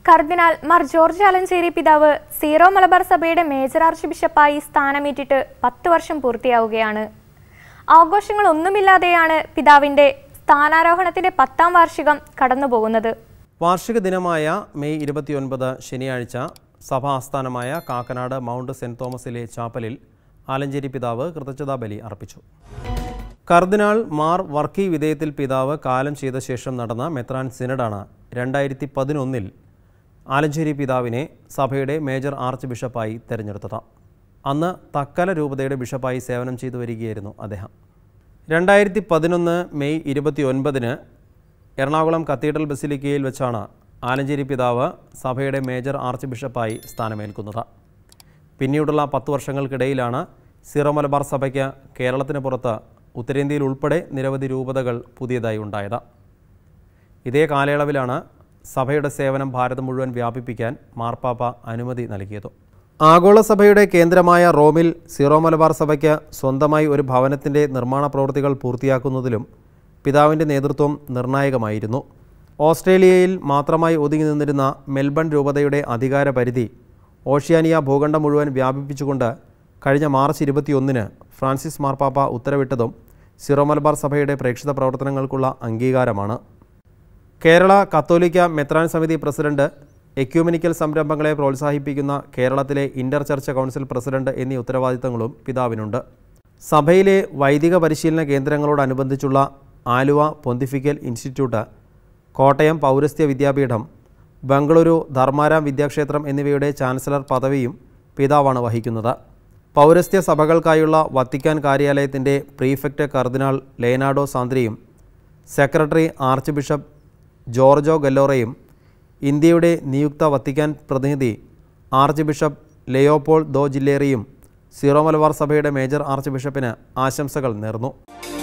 കർദിനാൾ Mar George Alencherry പിതാവ് zero Malabar സഭയുടെ major arch ബിഷപ്പായി സ്ഥാനമേറ്റിട്ട് പത്ത് വർഷം പൂർത്തിയാവുകയാണ് ആഘോഷങ്ങളൊന്നുമില്ലാതെയാണ് പിതാവിന്റെ സ്ഥാനാരോഹണത്തിന്റെ പത്താം വാർഷികം കടന്നുപോകുന്നത് വാർഷിക ദിനമായ മെയ് ഇരുപത്തിയൊൻപത് ശനിയാഴ്ച സഭാ ആസ്ഥാനമായ കാക്കനാട് മൗണ്ട് സെൻറ് തോമസിലെ ചാപ്പലിൽ ആലഞ്ചേരി പിതാവ് കൃതജ്ഞതാ ബലി അർപ്പിച്ചു കർദിനാൾ മാർ വർക്കി വിധേയത്തിൽ പിതാവ് കാലം ചെയ്ത ശേഷം നടന്ന മെത്രാൻ സിനഡാണ് രണ്ടായിരത്തി പതിനൊന്നിൽ ആലഞ്ചേരി പിതാവിനെ സഭയുടെ മേജർ ആർച്ച് ബിഷപ്പായി തെരഞ്ഞെടുത്തത് അന്ന് തക്കല രൂപതയുടെ ബിഷപ്പായി സേവനം ചെയ്തു വരികയായിരുന്നു അദ്ദേഹം രണ്ടായിരത്തി പതിനൊന്ന് മെയ് ഇരുപത്തി ഒൻപതിന് എറണാകുളം കത്തീഡ്രൽ ബസിലിക്കയിൽ വെച്ചാണ് ആലഞ്ചേരി പിതാവ് സഭയുടെ മേജർ ആർച്ച് ബിഷപ്പായി സ്ഥാനമേൽക്കുന്നത് പിന്നീടുള്ള പത്ത് വർഷങ്ങൾക്കിടയിലാണ് സീറോ മലബാർ സഭയ്ക്ക് കേരളത്തിന് പുറത്ത് ഉത്തരേന്ത്യയിൽ ഉൾപ്പെടെ നിരവധി രൂപതകൾ പുതിയതായി ഉണ്ടായത് ഇതേ കാലയളവിലാണ് സഭയുടെ സേവനം ഭാരതം മുഴുവൻ വ്യാപിപ്പിക്കാൻ മാർപ്പാപ്പ അനുമതി നൽകിയത് ആഗോള സഭയുടെ കേന്ദ്രമായ റോമിൽ സീറോ മലബാർ സഭയ്ക്ക് സ്വന്തമായി ഒരു ഭവനത്തിൻ്റെ നിർമ്മാണ പ്രവൃത്തികൾ പൂർത്തിയാക്കുന്നതിലും പിതാവിൻ്റെ നേതൃത്വം നിർണായകമായിരുന്നു ഓസ്ട്രേലിയയിൽ മാത്രമായി ഒതുങ്ങി നിന്നിരുന്ന മെൽബൺ രൂപതയുടെ അധികാര പരിധി ഓഷ്യാനിയ ഭൂഖണ്ഡം മുഴുവൻ വ്യാപിപ്പിച്ചുകൊണ്ട് കഴിഞ്ഞ മാർച്ച് ഇരുപത്തിയൊന്നിന് ഫ്രാൻസിസ് മാർപ്പാപ്പ ഉത്തരവിട്ടതും സിറോ മലബാർ സഭയുടെ പ്രേക്ഷിത പ്രവർത്തനങ്ങൾക്കുള്ള അംഗീകാരമാണ് കേരള കത്തോലിക്ക മെത്രാൻ സമിതി പ്രസിഡന്റ് എക്യൂമെനിക്കൽ സംരംഭങ്ങളെ പ്രോത്സാഹിപ്പിക്കുന്ന കേരളത്തിലെ ഇന്റർ ചർച്ച് കൗൺസിൽ പ്രസിഡന്റ് എന്നീ ഉത്തരവാദിത്തങ്ങളും പിതാവിനുണ്ട് സഭയിലെ വൈദിക പരിശീലന കേന്ദ്രങ്ങളോടനുബന്ധിച്ചുള്ള ആലുവ പൊന്തിഫിക്കൽ ഇൻസ്റ്റിറ്റ്യൂട്ട് കോട്ടയം പൗരസ്ത്യ വിദ്യാപീഠം ബംഗളൂരു ധർമാരാം വിദ്യാക്ഷേത്രം എന്നിവയുടെ ചാൻസലർ പദവിയും പിതാവാണ് വഹിക്കുന്നത് പൗരസ്ത്യ സഭകൾക്കായുള്ള വത്തിക്കാൻ കാര്യാലയത്തിൻ്റെ പ്രീഫെക്റ്റ് കർദിനാൾ ലേനാഡോ സാന്ദ്രിയും സെക്രട്ടറി ആർച്ച് ബിഷപ്പ് ജോർജോ ഗല്ലോറയും ഇന്ത്യയുടെ നിയുക്ത വത്തിക്കാൻ പ്രതിനിധി ആർച്ച് ബിഷപ്പ് ലെയോപോൾ ദോ ജില്ലേറിയും സീറോ മലബാർ സഭയുടെ മേജർ ആർച്ച് ബിഷപ്പിന് ആശംസകൾ നേർന്നു